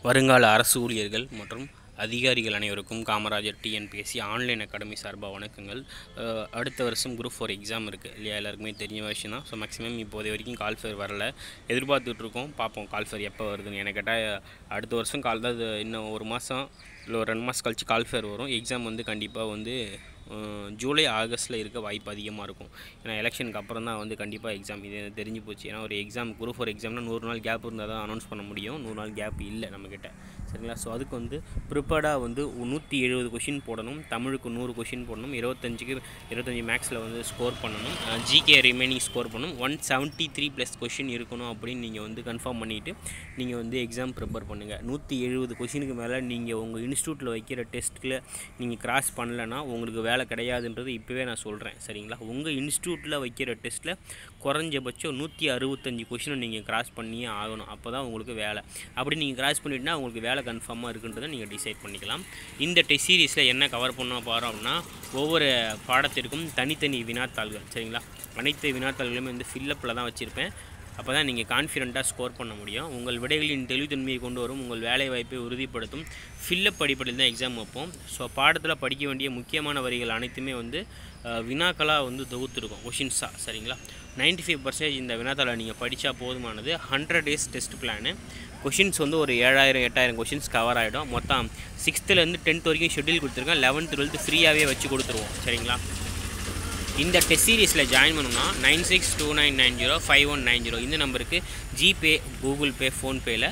வருங்கால அரசு ஊழியர்கள் மற்றும் அதிகாரிகள் அனைவருக்கும் காமராஜர் டிஎன்பிஎஸ்சி ஆன்லைன் அகாடமி சார்பாக வணக்கங்கள் அஹ் அடுத்த வருஷம் குரூப் ஃபோர் எக்ஸாம் இருக்குது இல்லையா எல்லாருக்குமே தெரிஞ்ச விஷயம் தான் ஸோ மேக்ஸிமம் இப்போதைய வரைக்கும் கால் ஃபேர் வரல எதிர்பார்த்துட்டு இருக்கோம் பார்ப்போம் கால் ஃபேர் எப்போ வருதுன்னு எனக்கு கேட்டால் அடுத்த வருஷம் கால் தான் இது இன்னும் ஒரு மாதம் இல்லை ஒரு ரெண்டு மாதம் கழிச்சு கால் ஃபேர் வரும் எக்ஸாம் வந்து கண்டிப்பாக வந்து அஹ் ஜூலை ஆகஸ்ட்டில் இருக்க வாய்ப்பு அதிகமாக இருக்கும் ஏன்னா எலெக்ஷனுக்கு அப்புறம் தான் வந்து கண்டிப்பாக எக்ஸாம் இது எனக்கு தெரிஞ்சு போச்சு ஏன்னா ஒரு எக்ஸாம் குரூப் ஃபோர் எக்ஸாம்னா நூறு நாள் கேப் இருந்தால் தான் அனௌன்ஸ் பண்ண முடியும் நூறு நாள் கேப் இல்லை நம்மக்கிட்ட சரிங்களா ஸோ அதுக்கு வந்து ப்ரிப்பேர்டாக வந்து நூற்றி எழுபது கொஷின் போடணும் தமிழுக்கு நூறு கொஷின் போடணும் இருபத்தஞ்சுக்கு இருபத்தஞ்சி மேக்ஸில் வந்து ஸ்கோர் பண்ணணும் ஜிகே ரிமைனிங் ஸ்கோர் பண்ணணும் one seventy three plus question இருக்கணும் அப்படின்னு நீங்கள் வந்து கன்ஃபார்ம் பண்ணிவிட்டு நீங்கள் வந்து எக்ஸாம் ப்ரிப்பேர் பண்ணுங்கள் நூற்றி எழுபது கொஷினுக்கு மேலே நீங்கள் உங்கள் இன்ஸ்டியூட்டில் வைக்கிற டெஸ்ட்டில் நீங்கள் கிராஸ் பண்ணலைன்னா உங்களுக்கு வேலை கிடையாதுன்றது இப்போவே நான் சொல்கிறேன் சரிங்களா உங்கள் இன்ஸ்டியூட்டில் வைக்கிற டெஸ்ட்டில் குறைஞ்சபட்சம் நூற்றி அறுபத்தஞ்சி கொஷினை நீங்கள் கிராஸ் பண்ணியே ஆகணும் அப்போ தான் உங்களுக்கு வேலை அப்படி நீங்கள் கிராஸ் பண்ணிட்டுனா உங்களுக்கு வேலை கன்ஃபார்மாக இருக்குன்றதை நீங்கள் டிசைட் பண்ணிக்கலாம் இந்த டெஸ்ட் சீரீஸில் என்ன கவர் பண்ண போகிறோம் அப்படின்னா ஒவ்வொரு பாடத்திற்கும் தனித்தனி வினாத்தாள்கள் சரிங்களா அனைத்து வினாத்தாள்களுமே வந்து ஃபில்லப்பில் தான் வச்சுருப்பேன் அப்போ தான் நீங்கள் கான்ஃபிடண்ட்டாக ஸ்கோர் பண்ண முடியும் உங்கள் விடைகளின் தெளிவுத்தன்மையை கொண்டு வரும் உங்கள் வேலை வாய்ப்பை உறுதிப்படுத்தும் ஃபில்லப் அடிப்படையில் தான் எக்ஸாம் வைப்போம் ஸோ பாடத்தில் படிக்க வேண்டிய முக்கியமான வரிகள் அனைத்துமே வந்து அஹ், வினாக்களாக வந்து தொகுத்துருக்கோம் கொஷின்ஸாக சரிங்களா 95% ஃபைவ் பர்சன்டேஜ் இந்த வினாத்தாளை நீங்கள் படித்தா போதுமானது hundred days test plan questions வந்து ஒரு ஏழாயிரம் எட்டாயிரம் கொஷின்ஸ் கவர் ஆகிடும் மொத்தம் சிக்ஸ்த்துலேருந்து டென்த் வரைக்கும் ஷெட்யூல் கொடுத்துருக்கேன் லெவன்த் டுவெல்த்து ஃப்ரீயாகவே வச்சு கொடுத்துருவோம் சரிங்களா இந்த டெஸ்ட் சீரீஸில் ஜாயின் பண்ணணும்னா nine six two nine nine zero five one nine zero இந்த நம்பருக்கு ஜிபே கூகுள் பே ஃபோன்பேயில்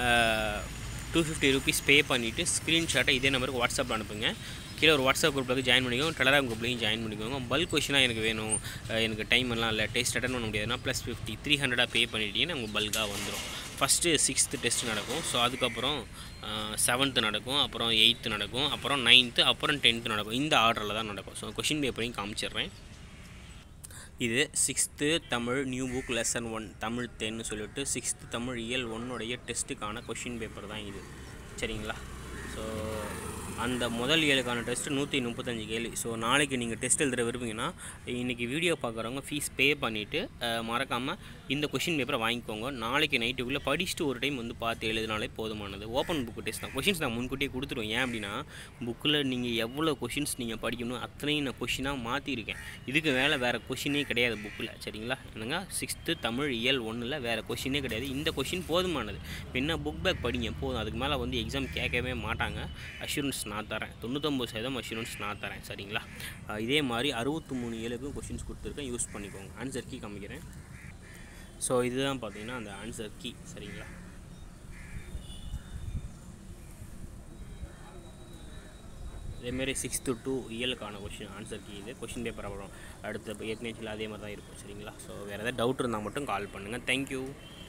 டூ ஃபிஃப்டி ருபீஸ் பே பண்ணிவிட்டு ஸ்க்ரீன்ஷாட்டை இதே நம்பருக்கு வாட்ஸ்அப்பில் அனுப்புங்க கீழே ஒரு வாட்ஸ்அப் குரூப்பில் ஜாயின் பண்ணிக்கோங்க டெலகிராம் குரூப்லையும் ஜாயின் பண்ணிக்கோங்க பல்க் கொஷினாக எனக்கு வேணும் அஹ் எனக்கு டைம் எல்லாம் இல்லை டெஸ்ட் அட்டன் பண்ண முடியாதுன்னா ப்ளஸ் ஃபிஃப்டி த்ரீ ஹண்ட்ரடாக பே பண்ணிட்டீங்கன்னா உங்களுக்கு பல்காக வந்துடும் ஃபஸ்ட்டு சிக்ஸ்த்து டெஸ்ட் நடக்கும் ஸோ அதுக்கப்புறம் செவன்த்து நடக்கும் அப்புறம் எயித்து நடக்கும் அப்புறம் நைன்த்து அப்புறம் டென்த்து நடக்கும் இந்த ஆர்டரில் தான் நடக்கும் ஸோ கொஷின் பேப்பரையும் காமிச்சிடுறேன் இது sixth Tamil new book lesson one Tamil டென்னு சொல்லிட்டு சிக்ஸ்த்து தமிழ் இயல் ஒன்னுடைய டெஸ்ட்டுக்கான கொஷின் பேப்பர் தான் இது சரிங்களா ஸோ அந்த முதல் இயலுக்கான டெஸ்ட் நூற்றி முப்பத்தஞ்சு கேள்வி ஸோ நாளைக்கு நீங்கள் டெஸ்ட் எழுதுற விரும்புங்கன்னா இன்றைக்கி வீடியோ பார்க்குறவங்க ஃபீஸ் பே பண்ணிவிட்டு மறக்காமல் இந்த கொஷின் பேப்பரை வாங்கிக்கோங்க நாளைக்கு நைட்டுக்குள்ளே படிச்சுட்டு ஒரு டைம் வந்து பார்த்து எழுதினாலே போதுமானது ஓப்பன் புக் டெஸ்ட் தான் கொஷின்ஸ் நான் முன்கூட்டியே கொடுத்துருவேன் ஏன் அப்படின்னா புக்கில் நீங்கள் எவ்வளோ கொஷின்ஸ் நீங்கள் படிக்கணும் அத்தனையும் நான் கொஷினாக மாற்றிருக்கேன் இதுக்கு மேலே வேறு கொஷினே கிடையாது புக்கில் சரிங்களா என்னங்க சிக்ஸ்த்து தமிழ் இயல் ஒன்றில் வேறு கொஷினே கிடையாது இந்த கொஷின் போதுமானது இப்ப என்ன புக் பேக் படிங்க போதும் அதுக்கு மேலே வந்து எக்ஸாம் கேட்கவே மாட்டாங்க அஷூரன்ஸ் நான் தரேன் தொண்ணூத்தொம்பது சதவீதம் அஷூரன்ஸ் நான் தரேன் சரிங்களா அஹ் இதே மாதிரி அறுபத்தி மூணு ஏழுக்கும் கொஷின்ஸ் கொடுத்துருக்கேன் யூஸ் பண்ணிக்கோங்க ஆன்சர் கீ காமிக்கிறேன் ஸோ இதுதான் பார்த்தீங்கன்னா அந்த ஆன்சர் கீ சரிங்களா இதேமாரி சிக்ஸ்த்து டூ இயலுக்கான கொஷின் ஆன்சர் கீ இது கொஷின் பேப்பர் அப்புறம் அடுத்த ஏற்கனவே அதே மாதிரி தான் இருக்கும் சரிங்களா ஸோ வேறு ஏதாவது டவுட் இருந்தால் மட்டும் கால் பண்ணுங்கள் தேங்க்யூ